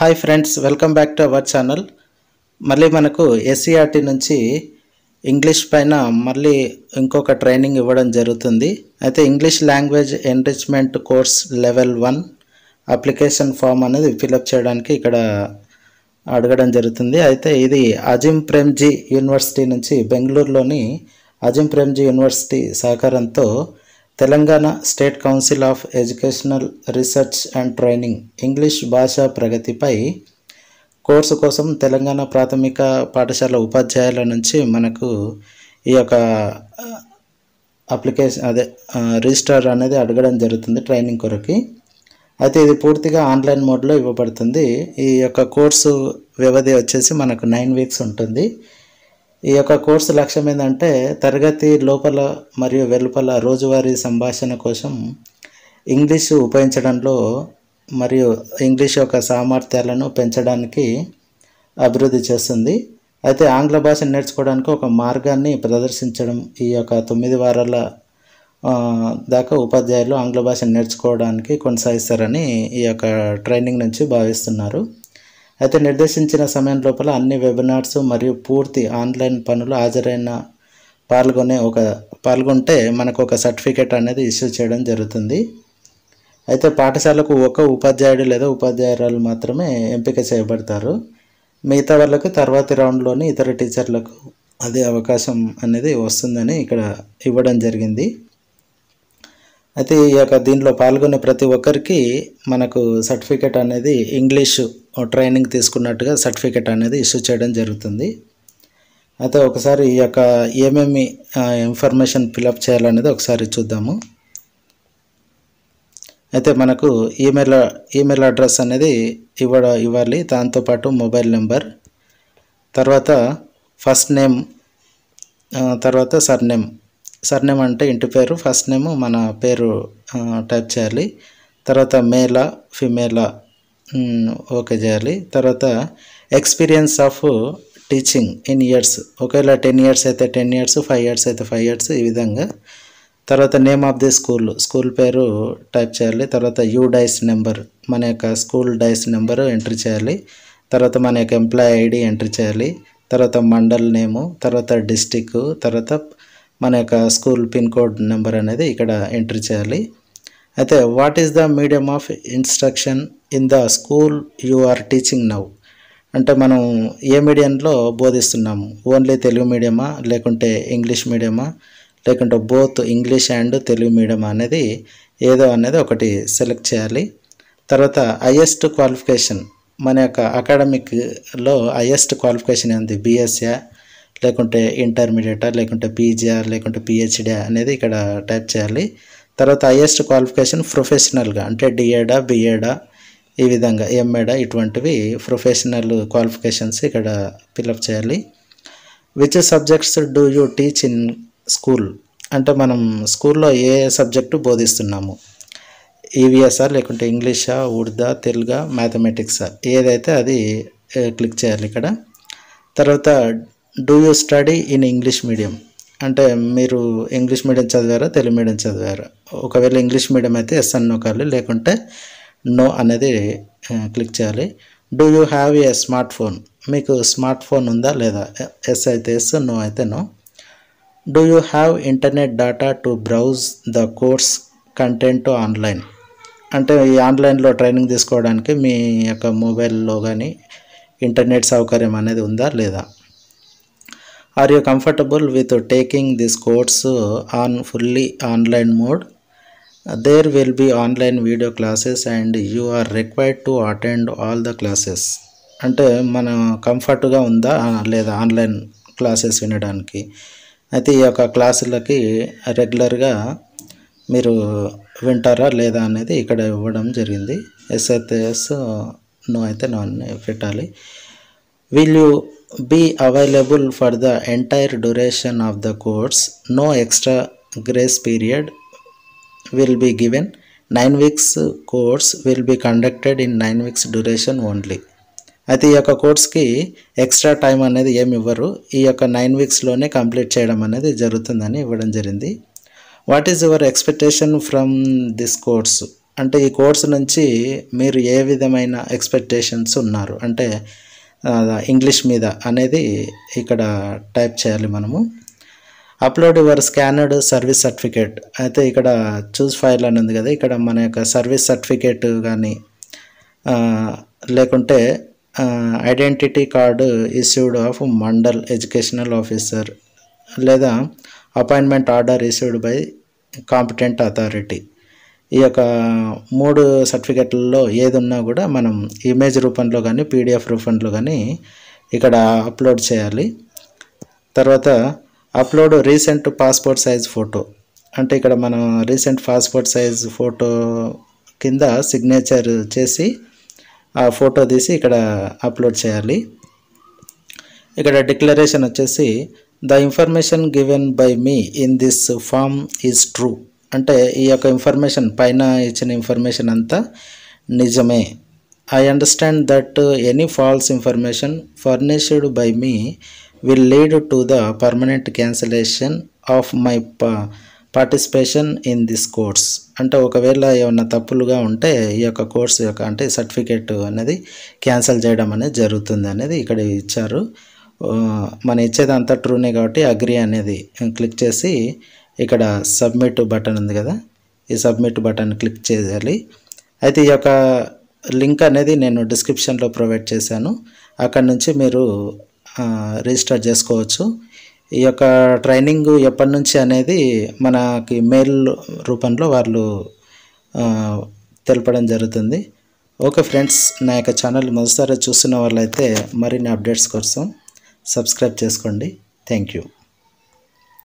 hi friends welcome back to our channel మళ్ళీ మనకు SCERT నుంచి ఇంగ్లీష్ పైన మళ్ళీ ఇంకొక ట్రైనింగ్ ఇవ్వడం జరుగుతుంది అయితే English language enrichment course level one application form అనేది ఫిలప్ చేయడానికి ఇక్కడ అడగడం జరుగుతుంది అయితే ఇది అజిమ్ ప్రేమ్జీ యూనివర్సిటీ నుంచి బెంగళూరులోని అజిమ్ ప్రేమ్జీ యూనివర్సిటీ సహకారంతో Telangana state council of educational research and training English భాషా ప్రగతిపై కోర్సు కోసం తెలంగాణ ప్రాథమిక పాఠశాల ఉపాధ్యాయుల నుంచి మనకు ఈ యొక్క అప్లికేషన్ అదే రిజిస్టర్ అనేది అడగడం జరుగుతుంది ట్రైనింగ్ కొరకి అయితే ఇది పూర్తిగా ఆన్లైన్ మోడ్లో ఇవ్వబడుతుంది ఈ యొక్క కోర్సు వ్యవధి వచ్చేసి మనకు నైన్ వీక్స్ ఉంటుంది ఈ యొక్క కోర్సు లక్ష్యం ఏంటంటే తరగతి లోపల మరియు వెలుపల రోజువారీ సంభాషణ కోసం ఇంగ్లీషు ఉపయోగించడంలో మరియు ఇంగ్లీష్ యొక్క సామర్థ్యాలను పెంచడానికి అభివృద్ధి చేస్తుంది అయితే ఆంగ్ల భాష నేర్చుకోవడానికి ఒక మార్గాన్ని ప్రదర్శించడం ఈ యొక్క తొమ్మిది వారాల ఆ, దాకా ఉపాధ్యాయులు ఆంగ్ల భాష నేర్చుకోవడానికి కొనసాగిస్తారని ఈ యొక్క ట్రైనింగ్ నుంచి భావిస్తున్నారు అయితే నిర్దేశించిన సమయం లోపల అన్ని వెబినార్స్ మరియు పూర్తి ఆన్లైన్ పనులు హాజరైన పాల్గొనే ఒక పాల్గొంటే మనకు ఒక సర్టిఫికేట్ అనేది ఇష్యూ చేయడం జరుగుతుంది అయితే పాఠశాలకు ఒక ఉపాధ్యాయుడు లేదా ఉపాధ్యాయురాలు మాత్రమే ఎంపిక చేయబడతారు మిగతా వాళ్ళకి తర్వాతి రౌండ్లోని ఇతర టీచర్లకు అదే అవకాశం అనేది వస్తుందని ఇక్కడ ఇవ్వడం జరిగింది అయితే ఈ యొక్క దీనిలో పాల్గొనే ప్రతి ఒక్కరికి మనకు సర్టిఫికెట్ అనేది ఇంగ్లీష్ ట్రైనింగ్ తీసుకున్నట్టుగా సర్టిఫికెట్ అనేది ఇష్యూ చేయడం జరుగుతుంది అయితే ఒకసారి ఈ యొక్క ఏమేమి ఇన్ఫర్మేషన్ ఫిలప్ చేయాలనేది ఒకసారి చూద్దాము అయితే మనకు ఈమెయిల్ ఈమెయిల్ అడ్రస్ అనేది ఇవ్వడ ఇవ్వాలి దాంతోపాటు మొబైల్ నెంబర్ తర్వాత ఫస్ట్ నేమ్ తర్వాత సర్నేమ్ సర్నేమ్ అంటే ఇంటి పేరు ఫస్ట్ నేమ్ మన పేరు ఆ, టైప్ చేయాలి తర్వాత మేలా ఫిమేలా మ్, ఓకే చేయాలి తర్వాత experience of teaching in years ఒకవేళ టెన్ ఇయర్స్ అయితే టెన్ ఇయర్స్ ఫైవ్ ఇయర్స్ అయితే ఫైవ్ ఇయర్స్ ఈ విధంగా తర్వాత name of the school school పేరు టైప్ చేయాలి తర్వాత యూ డైస్ నెంబర్ మన యొక్క స్కూల్ డైస్ నెంబర్ ఎంట్రీ చేయాలి తర్వాత మన యొక్క ఎంప్లాయ్ ఐడి ఎంట్రీ చేయాలి తర్వాత మండల్ నేము తర్వాత డిస్టిక్ తర్వాత మన యొక్క స్కూల్ పిన్ కోడ్ నెంబర్ అనేది ఇక్కడ ఎంట్రీ చేయాలి అయితే what is the medium of instruction in the school you are teaching now అంటే మనం ఏ మీడియంలో బోధిస్తున్నాము ఓన్లీ తెలుగు మీడియమా లేకుంటే ఇంగ్లీష్ మీడియమా లేకుంటే both English and Telugu medium అనేది ఏదో అనేది ఒకటి సెలెక్ట్ చేయాలి తర్వాత హయ్యెస్ట్ క్వాలిఫికేషన్ మన యొక్క అకాడమిక్లో హయ్యెస్ట్ క్వాలిఫికేషన్ ఏంది బీఎస్సీయా లేకుంటే ఇంటర్మీడియటా లేకుంటే పీజీయా లేకుంటే పిహెచ్డియా అనేది ఇక్కడ టైప్ చేయాలి తర్వాత హయ్యెస్ట్ క్వాలిఫికేషన్ ప్రొఫెషనల్గా అంటే డిఏడా బిఏడా ఈ విధంగా ఎంఏడా ఇటువంటివి ప్రొఫెషనల్ క్వాలిఫికేషన్స్ ఇక్కడ ఫిలప్ చేయాలి which subjects do you teach in school అంటే మనం స్కూల్లో ఏ సబ్జెక్టు బోధిస్తున్నాము ఈవీఎస్ఆర్ లేకుంటే ఇంగ్లీషా ఉర్దా తెలుగా మ్యాథమెటిక్సా ఏదైతే అది ఏ, క్లిక్ చేయాలి ఇక్కడ తర్వాత do you study in English medium అంటే మీరు ఇంగ్లీష్ మీడియం చదివారా తెలుగు మీడియం చదివారా ఒకవేళ ఇంగ్లీష్ మీడియం అయితే ఎస్ అని నొక్కాలి లేకుంటే నో అనేది ఆ, క్లిక్ చేయాలి do you have a smart phone మీకు స్మార్ట్ ఫోన్ ఉందా లేదా ఎస్ అయితే ఎస్ నో అయితే no do you have internet data to browse the course content online అంటే ఈ ఆన్లైన్లో ట్రైనింగ్ తీసుకోవడానికి మీ యొక్క మొబైల్లో కానీ ఇంటర్నెట్ సౌకర్యం అనేది ఉందా లేదా are you comfortable with taking this course on fully online mode there will be online video classes and you are required to attend all the classes అంటే మన కంఫర్ట్గా ఉందా ఆ, లేదా ఆన్లైన్ క్లాసెస్ వినడానికి అయితే ఈ యొక్క క్లాసులకి రెగ్యులర్గా మీరు వింటారా లేదా అనేది ఇక్కడ ఇవ్వడం జరిగింది ఎస్ అయితే ఎస్ నో అయితే నో అని పెట్టాలి will you be available for the entire duration of the course no extra grace period will be given 9 weeks course will be conducted in 9 weeks duration only అయితే ఈ యొక్క కోర్స్కి extra time అనేది ఏమి ఇవ్వరు ఈ యొక్క నైన్ వీక్స్లోనే కంప్లీట్ చేయడం అనేది జరుగుతుందని ఇవ్వడం జరిగింది what is your expectation from this course అంటే ఈ కోర్సు నుంచి మీరు ఏ విధమైన ఎక్స్పెక్టేషన్స్ ఉన్నారు అంటే ఆ, ఇంగ్లీష్ మీద అనేది ఇక్కడ టైప్ చేయాలి మనము upload your scanned service certificate అయితే ఇక్కడ చూస్ ఫైల్ అని ఉంది కదా ఇక్కడ మన యొక్క సర్వీస్ సర్టిఫికేట్ కానీ లేకుంటే identity card issued of mandal educational officer లేదా appointment order issued by competent authority ఈ యొక్క మూడు సర్టిఫికెట్లలో ఏది ఉన్నా కూడా మనం ఇమేజ్ రూపంలో కానీ పీడిఎఫ్ రూపంలో కానీ ఇక్కడ అప్లోడ్ చేయాలి తర్వాత upload recent passport size photo అంటే ఇక్కడ మనం రీసెంట్ పాస్పోర్ట్ సైజ్ ఫోటో కింద సిగ్నేచర్ చేసి ఆ ఫోటో తీసి ఇక్కడ అప్లోడ్ చేయాలి ఇక్కడ డిక్లరేషన్ వచ్చేసి the information given by me in this form is true అంటే ఈ యొక్క ఇన్ఫర్మేషన్ పైన ఇచ్చిన ఇన్ఫర్మేషన్ అంతా నిజమే I understand that any false information furnished by me will lead to the permanent cancellation of my participation in this course అంటే ఒకవేళ ఏమన్నా తప్పులుగా ఉంటే ఈ యొక్క కోర్స్ యొక్క అంటే సర్టిఫికేట్ అనేది క్యాన్సిల్ చేయడం అనేది జరుగుతుంది అనేది ఇక్కడ ఇచ్చారు ఆ, మన ఇచ్చేది అంతా ట్రూనే కాబట్టి అగ్రి అనేది క్లిక్ చేసి ఇక్కడ సబ్మిట్ బటన్ ఉంది కదా ఈ సబ్మిట్ బటన్ క్లిక్ చేయాలి అయితే ఈ యొక్క లింక్ అనేది నేను డిస్క్రిప్షన్లో ప్రొవైడ్ చేశాను అక్కడ నుంచి మీరు ఆ, రిజిస్టర్ చేసుకోవచ్చు ఈ యొక్క ట్రైనింగ్ ఎప్పటి నుంచి అనేది మనకి మెయిల్ రూపంలో వాళ్ళు ఆ, తెలపడం జరుగుతుంది ఓకే ఫ్రెండ్స్ నా యొక్క ఛానల్ మొదటిసారి చూస్తున్న వాళ్ళైతే మరిన్ని అప్డేట్స్ కోసం సబ్స్క్రైబ్ చేసుకోండి థ్యాంక్ యూ